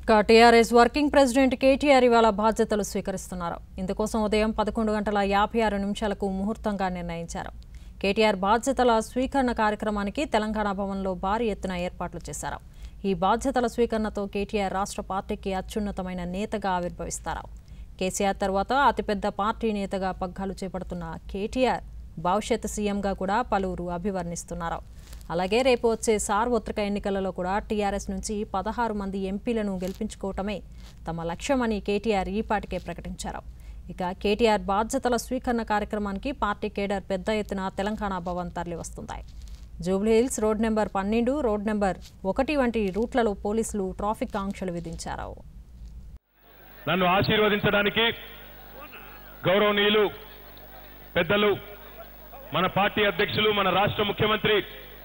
ఇక TRS working president KTR ఇవాళ బాధ్యతలు స్వీకరిస్తున్నారు ఇందుకోసం ఉదయం పదకొండు గంటల యాభై ఆరు నిమిషాలకు ముహూర్తంగా నిర్ణయించారు కేటీఆర్ బాధ్యతల స్వీకరణ కార్యక్రమానికి తెలంగాణ భవన్లో భారీ ఎత్తున ఏర్పాట్లు చేశారు ఈ బాధ్యతల స్వీకరణతో కేటీఆర్ రాష్ట్ర పార్టీకి అత్యున్నతమైన నేతగా ఆవిర్భవిస్తారు కేసీఆర్ తర్వాత అతిపెద్ద పార్టీ నేతగా పగ్గాలు చేపడుతున్న కేటీఆర్ భవిష్యత్ సీఎంగా కూడా పలువురు అభివర్ణిస్తున్నారు అలాగే రేపు వచ్చే సార్వత్రిక ఎన్నికలలో కూడా టీఆర్ఎస్ నుంచి పదహారు మంది ఎంపీలను గెలిపించుకోవటమే తమ లక్ష్యమని కేటీఆర్ ఈపాటికే ప్రకటించారు ఇక కేటీఆర్ బాధ్యతల స్వీకరణ కార్యక్రమానికి పార్టీ కేడర్ పెద్ద ఎత్తున తెలంగాణ భవన్ తరలివస్తుంది జూబ్లీహిల్స్ రోడ్ నెంబర్ పన్నెండు రోడ్ నెంబర్ ఒకటి వంటి రూట్లలో పోలీసులు ట్రాఫిక్ ఆంక్షలు విధించారు నన్ను ఆశీర్వదించడానికి గౌరవనీయులు పెద్దలు మన పార్టీ అధ్యక్షులు మన రాష్ట్ర ముఖ్యమంత్రి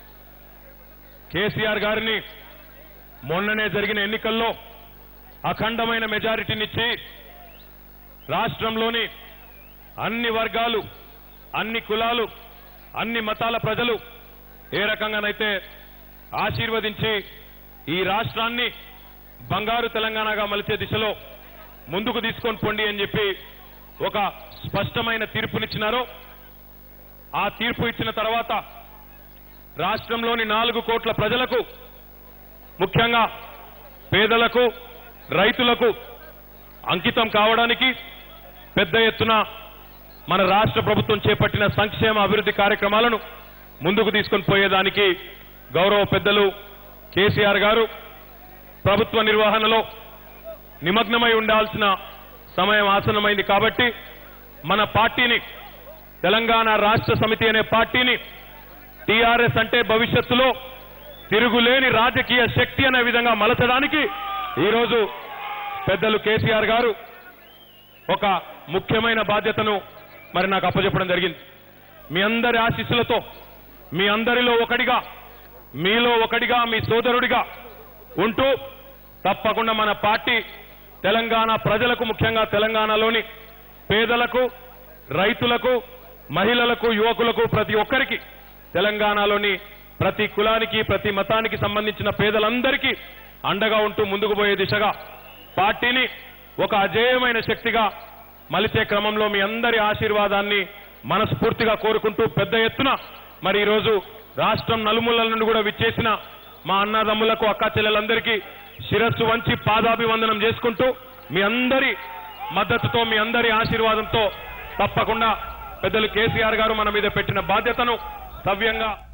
కేసీఆర్ గారిని మొన్ననే జరిగిన ఎన్నికల్లో అఖండమైన మెజారిటీనిచ్చి రాష్ట్రంలోని అన్ని వర్గాలు అన్ని కులాలు అన్ని మతాల ప్రజలు ఏ రకంగానైతే ఆశీర్వదించి ఈ రాష్ట్రాన్ని బంగారు తెలంగాణగా మలిచే దిశలో ముందుకు తీసుకొని పొండి అని చెప్పి ఒక స్పష్టమైన తీర్పునిచ్చినారో ఆ తీర్పు ఇచ్చిన తర్వాత రాష్ట్రంలోని నాలుగు కోట్ల ప్రజలకు ముఖ్యంగా పేదలకు రైతులకు అంకితం కావడానికి పెద్ద ఎత్తున మన రాష్ట్ర ప్రభుత్వం చేపట్టిన సంక్షేమ అభివృద్ధి కార్యక్రమాలను ముందుకు తీసుకొని పోయేదానికి గౌరవ పెద్దలు కేసీఆర్ గారు ప్రభుత్వ నిర్వహణలో నిమగ్నమై ఉండాల్సిన సమయం ఆసన్నమైంది కాబట్టి మన పార్టీని తెలంగాణ రాష్ట్ర సమితి అనే పార్టీని టీఆర్ఎస్ అంటే భవిష్యత్తులో తిరుగులేని రాజకీయ శక్తి అనే విధంగా మలచడానికి ఈరోజు పెద్దలు కేసీఆర్ గారు ఒక ముఖ్యమైన బాధ్యతను మరి నాకు అప్పచెప్పడం జరిగింది మీ అందరి ఆశీస్సులతో మీ అందరిలో ఒకటిగా మీలో ఒకటిగా మీ సోదరుడిగా ఉంటూ తప్పకుండా మన పార్టీ తెలంగాణ ప్రజలకు ముఖ్యంగా తెలంగాణలోని పేదలకు రైతులకు మహిళలకు యువకులకు ప్రతి ఒక్కరికి తెలంగాణలోని ప్రతి కులానికి ప్రతి మతానికి సంబంధించిన పేదలందరికీ అండగా ఉంటూ ముందుకు పోయే దిశగా పార్టీని ఒక అజేయమైన శక్తిగా మలిచే క్రమంలో మీ అందరి ఆశీర్వాదాన్ని మనస్ఫూర్తిగా కోరుకుంటూ పెద్ద ఎత్తున మరి ఈరోజు రాష్ట్రం నలుమూలల నుండి కూడా విచ్చేసిన మా అన్నదమ్ములకు అక్క చెల్లెలందరికీ శిరస్సు వంచి పాదాభివందనం చేసుకుంటూ మీ అందరి మద్దతుతో మీ అందరి ఆశీర్వాదంతో తప్పకుండా పెద్దలు కేసీఆర్ గారు మన మీద పెట్టిన బాధ్యతను సవ్యంగా